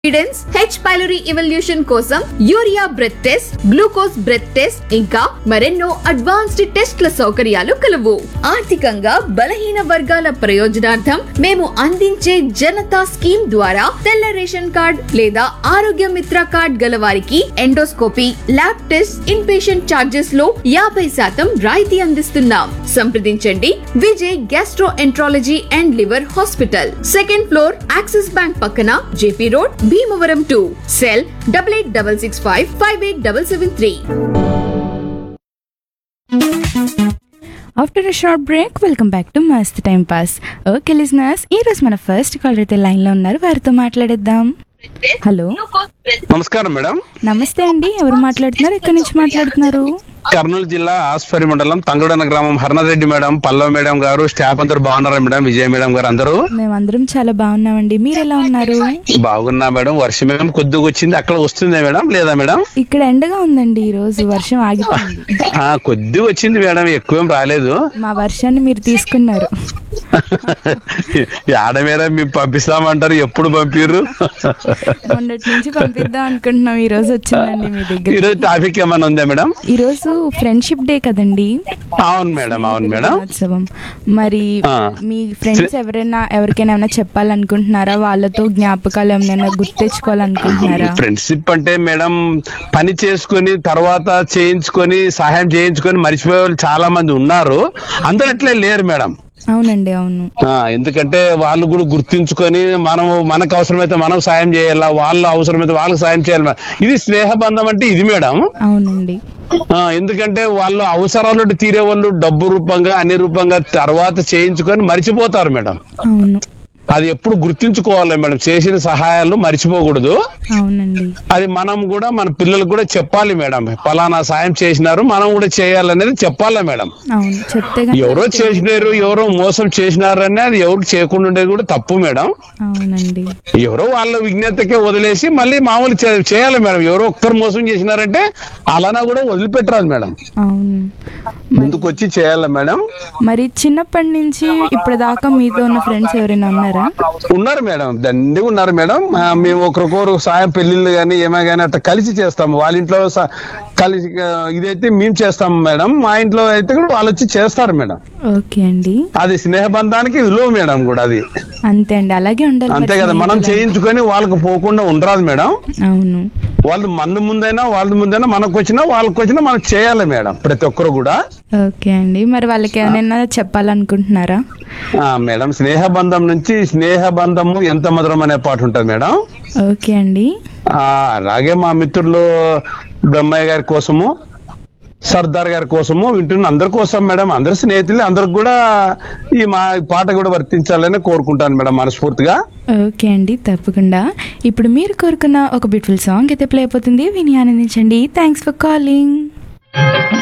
Confidence H pylori evaluation కోసం urea breath test glucose breath test ఇంకా మరెన్నో advanced టెస్ట్ల సౌకర్యాలు కలవు ఆర్థికంగా బలహీన వర్గాల ప్రయోజనార్థం మేము అందించే జనతా స్కీమ్ ద్వారా తెల్ల రేషన్ కార్డ్ లేదా ఆరోగ్య మిత్ర కార్డ్ గల వారికి endoscopy lab test inpatient charges లో యాభై శాతం రాయితీ అందిస్తున్నాం సంప్రదించండి Vijay gastroenterology and liver hospital second floor axis bank పక్కన JP road Bhimavaram two cell double eight double six five five eight double seven three after a short break welcome back to Mast time pass okay listeners ఈ రోజు మన first call అయితే line లో ఉన్నారు వారితో మాట్లాడేద్దాం hello నమస్కారం మేడం నమస్తే అండి ఎవరు మాట్లాడుతున్నారు ఎక్కడి నుంచి మాట్లాడుతున్నారు కర్నూలు జిల్లా ఆస్పరి మండలం తంగడన గ్రామం హర్నారెడ్డి మేడం పల్లవ మేడం గారు స్టాఫ్ అందరూ బాగున్నారా మేడం విజయ మేడం గారు అందరూ మేమందరం చాలా బాగున్నామండి మీరు ఎలా ఉన్నారు బాగున్నా మేడం వర్షం ఏం కొద్దిగా వచ్చింది అక్కడ వస్తుందా మేడం లేదా మేడం ఇక్కడ ఎండగా ఉందండి ఈ రోజు వర్షం ఆగిపోయింది ఆ కొద్దిగా వచ్చింది మేడం ఎక్కువేం రాలేదు మా వర్షాన్ని మీరు తీసుకున్నారు ఆడ మేడం మీరు పంపిస్తామంటారు ఎప్పుడు పంపిర్రు మొన్నటి నుంచి పంపిద్దాం అనుకుంటున్నాం ఈ రోజు వచ్చిందండి మీ దగ్గర ఈరోజు ట్రాఫిక్ ఏమైనా ఉందా మేడం ఈ రోజు ఫ్రెండ్షిప్ డే కదండి అవును మేడం అవును మేడం దినోత్సవం మరి ఆ. మీ ఫ్రెండ్స్ ఎవరైనా ఎవరికైనా ఏమైనా చెప్పాలనుకుంటున్నారా వాళ్ళతో జ్ఞాపకాలు ఏమైనా గుర్తు తెచ్చుకోవాలనుకుంటున్నారా ఫ్రెండ్షిప్ అంటే మేడం పని చేసుకొని తర్వాత చేయించుకొని సహాయం చేయించుకొని మర్చిపోయే వాళ్ళు చాలా మంది ఉన్నారు అందరూ అట్లే లేరు మేడం అవునండి అవును ఆ, ఎందుకంటే వాళ్ళు కూడా గుర్తించుకొని మనం మనకు అవసరమైతే మనం సాయం చేయాలా వాళ్ళ అవసరమైతే వాళ్ళకి సాయం చేయాలి మేడం. ఇది స్నేహబంధం అంటే ఇది మేడం అవునండి ఆ, ఎందుకంటే వాళ్ళు అవసరాలు తీరే వాళ్ళు డబ్బు రూపంగా అన్ని రూపంగా తర్వాత చేయించుకొని మర్చిపోతారు మేడం అవును అది ఎప్పుడు గుర్తించుకోవాలి మేడం చేసిన సహాయాలు మర్చిపోకూడదు అవునండి అది మనం కూడా మన పిల్లలకు కూడా చెప్పాలి మేడం ఫలానా సాయం చేసినారు మనం కూడా చేయాలనేది చెప్పాలి మేడం అవును చెప్తే గనుక ఎవరో చేసినారు ఎవరో మోసం చేసినారు అని అది ఎవరికి చేయకుండా ఉండేది కూడా తప్పు మేడం అవునండి ఎవరో వాళ్ళ విజ్ఞతకే వదిలేసి మళ్ళీ మామూలు చే- చేయాలి మేడం ఎవరో ఒక్కరు మోసం చేసినారంటే అలానా కూడా వదిలిపెట్టరాదు మేడం అవును ముందుకు వచ్చి చేయాలి మేడం మరి చిన్నప్పటి నుంచి ఇప్పటిదాకా మీతో ఉన్న ఫ్రెండ్స్ ఎవరైనా ఉన్నారా ఉన్నారు మేడం దండి ఉన్నారు మేడం ఆ, మేము ఒకరికొకరు సాయం పెళ్లిళ్ళు కానీ ఏమైనా కానీ అట్లా కలిసి చేస్తాము వాళ్ళ ఇంట్లో స- కలిసి ఆ, ఇదైతే మేము చేస్తాము మేడం మా ఇంట్లో అయితే కూడా వాళ్ళు వచ్చి చేస్తారు మేడం ఓకే అండి అది స్నేహబంధానికి విలువ మేడం కూడా అది అంతే అండి అలాగే ఉండాలి అంతే మరి కదా మనం స్నేహితులు. చేయించుకొని వాళ్ళకి పోకుండా ఉండరాదు మేడం అవును వాళ్ళు మన ముందైనా వాళ్ళ ముందైనా మనకు వచ్చినా వాళ్ళకి వచ్చినా మనం చేయాలి మేడం ప్రతి ఒక్కరు కూడా ఓకే అండి మరి వాళ్ళకి ఏమైనా చెప్పాలనుకుంటున్నారా ఆ, మేడం స్నేహబంధం నుంచి స్నేహబంధము ఎంత మధురం అనే పాట ఉంటుంది మేడం ఓకే అండి ఆ, అలాగే మా మిత్రులు బ్రహ్మయ్య గారి కోసము సర్దార్ గారి కోసము వింటున్న అందరి కోసం మేడం అందరి స్నేహితులు అందరికి కూడా ఈ మా ఈ పాట కూడా వర్తించాలని కోరుకుంటాను మేడం మనస్ఫూర్తిగా ఓకే అండి తప్పకుండా ఇప్పుడు మీరు కోరుకున్న ఒక బ్యూటిఫుల్ సాంగ్ అయితే ప్లే అయిపోతుంది విని ఆనందించండి థ్యాంక్స్ ఫర్ కాలింగ్